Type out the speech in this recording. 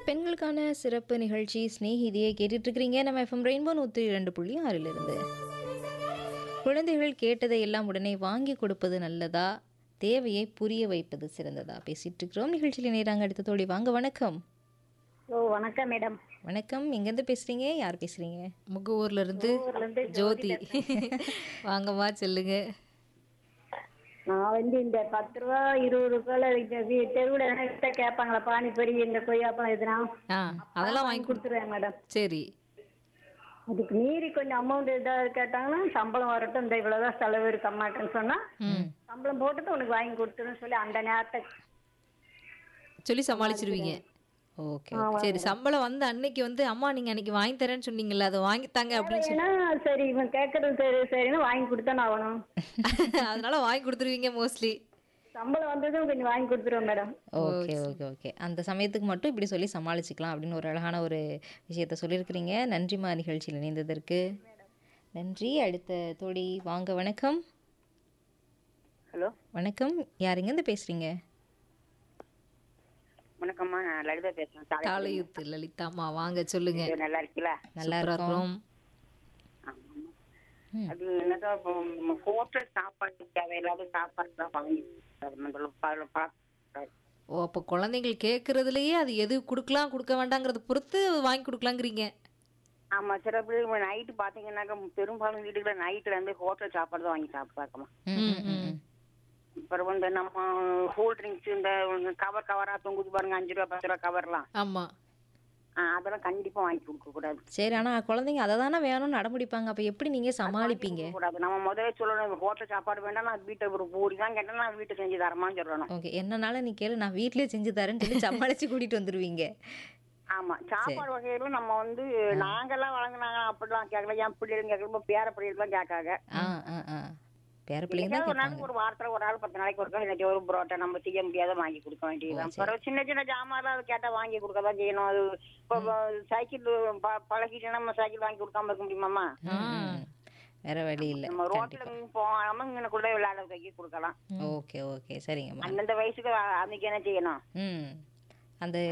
பெண்களுக்கான சிறப்பு நிகழ்ச்சி ஸ்நேகிதியை கேட்டுட்டு இருக்கிறீங்க நம்ம எஃப்எம் ரெயின்போ நூற்றி இரண்டு புள்ளி ஆறிலிருந்து குழந்தைகள் கேட்டதை எல்லாம் உடனே வாங்கி கொடுப்பது நல்லதா தேவையை புரிய வைப்பது சிறந்ததா பேசிட்டு இருக்கிறோம் நிகழ்ச்சியில் நேராங்க அடுத்த தோழி வாங்க வணக்கம் ஓ வணக்கம் மேடம் வணக்கம் எங்கேருந்து பேசுறீங்க யார் பேசுறீங்க முகவூர்ல இருந்து ஊர்லேருந்து ஜோதி வாங்கம்மா சொல்லுங்க நான் வந்து இந்த பத்து ரூபா இருபது ரூபாயில தெருவில் எதனா கேட்பாங்களா பானிபூரி இந்த கொய்யாப்பழம் எதுனா ஆ அதெல்லாம் வாங்கி கொடு கொடுத்துருவேன் மேடம் சரி அதுக்கு மீறி கொஞ்சம் அமௌண்ட் ஏதாவது கேட்டாங்கன்னா சம்பளம் வரட்டும் இந்த இவ்வளவுதான் செலவு இருக்க மாட்டேன்னு சொன்னா சம்பளம் போட்டுட்டு உனக்கு வாங்கி கொடுத்துருன்னு சொல்லி அந்த நேரத்தை சொல்லி சமாளிச்சிருவீங்க ஓகே சரி சம்பளம் வந்து அன்னைக்கு வந்து அம்மா நீங்க அன்னைக்கு வாங்கி தரேன்னு சொன்னீங்கல்ல அதை வாங்கித்தாங்க அப்படின்னு சொல்லி ஏன்னா சரி இவன் கேட்கறது சரி சரின்னு வாங்கி கொடுத்தானே ஆகணும் அதனால வாங்கி கொடுத்துருவீங்க மோஸ்ட்லி சம்பளம் வந்ததும் கொஞ்சம் வாங்கி கொடுத்துருவேன் மேடம் ஓகே ஓகே ஓகே அந்த சமயத்துக்கு மட்டும் இப்படி சொல்லி சமாளிச்சுக்கலாம் அப்படின்னு ஒரு அழகான ஒரு விஷயத்த சொல்லியிருக்கிறீங்க நன்றிமா நிகழ்ச்சியில் இணைந்ததற்கு நன்றி அடுத்த தோழி வாங்க வணக்கம் ஹலோ வணக்கம் யாருங்கேருந்து பேசுறீங்க வணக்கம்மா நான் லலிதா பேசுறேன் தாலை தாலையுத்து லலிதாம்மா வாங்க சொல்லுங்க நல்லா இருக்கீங்களா நல்லா சூப்பரா இருக்கும் இருக்கும் அது என்னதான் இப்போ நம்ம ஹோட்டல் சாப்பாடு தேவையில்லாத சாப்பாடு தான் வாங்கி தரணும். பல- பல- ஓ அப்போ குழந்தைகள் கேட்கறதுலயே அது எது கொடுக்கலாம் கொடுக்க வேண்டாங்கிறத பொறுத்து வாங்கி கொடுக்கலாங்கிறீங்க ஆமா சில பேர் நைட்டு பாத்தீங்கன்னாக்கா பெரும்பாலும் வீட்டுக்குள்ள நைட்ல இருந்து ஹோட்டல் சாப்பாடு தான் வாங்கி சாப்பிடுறாங்கம்மா ம், ம், ம். அப்புறம் வந்து நம்ம கூல் ட்ரிங்க்ஸ் இந்த கவர் கவரா தொங்குது பாருங்க அஞ்சு ரூபா பத்து ரூபா கவர்லாம் ஆமா ஆ, அதெல்லாம் கண்டிப்பா வாங்கி கொடுக்க கூடாது சரி ஆனால் குழந்தைங்க அதை தானே வேணும்னு அடம்பிடிப்பாங்க அப்போ எப்படி நீங்கள் சமாளிப்பீங்க கொடுக்க கூடாது நம்ம முதல்ல சொல்லணும் ஹோட்டல் சாப்பாடு வேண்டாம் நான் வீட்டை ஒரு பூரி தான் கேட்டேன் நான் வீட்டை செஞ்சு தரமான்னு சொல்லணும் ஓகே என்னனால நீ கேளு நான் வீட்டிலே செஞ்சு தரேன்னு சொல்லி சமாளித்து கூட்டிகிட்டு வந்துடுவீங்க ஆமா சாப்பாடு வகையில நம்ம வந்து நாங்கெல்லாம் வழங்குனாங்க அப்படிலாம் கேட்கல என் பிள்ளைங்க கேட்கல பேர பிள்ளைகளும் கேட்காங்க ஆ ஆ ஆ பேர பிள்ளைங்க தான் ஒரு நாள் கேட்பாங்க ஒரு வாரத்துல ஒரு நாள் பத்து நாளைக்கு ஒருக்கா இன்னைக்கு ஒரு புரோட்டா நம்ம செய்ய முடியாத வாங்கி கொடுக்க வேண்டியதுதான் அப்புறம் சின்ன சின்ன ஜாமான்லாம் அது கேட்டா வாங்கி கொடுக்க தான் செய்யணும் அது இப்போ சைக்கிள் ப- பழகிட்டு நம்ம சைக்கிள் வாங்கி கொடுக்காம இருக்க முடியுமாம்மா ம், வேற வழி இல்லை நம்ம ரோட்ல போகாம இங்கனக்குள்ள விளையாட வைக்க கொடுக்கலாம் ஓகே ஓகே சரிங்கம்மா அந்தந்த வயசுக்கு அன்னைக்கு என்ன செய்யணும் ம் அந்த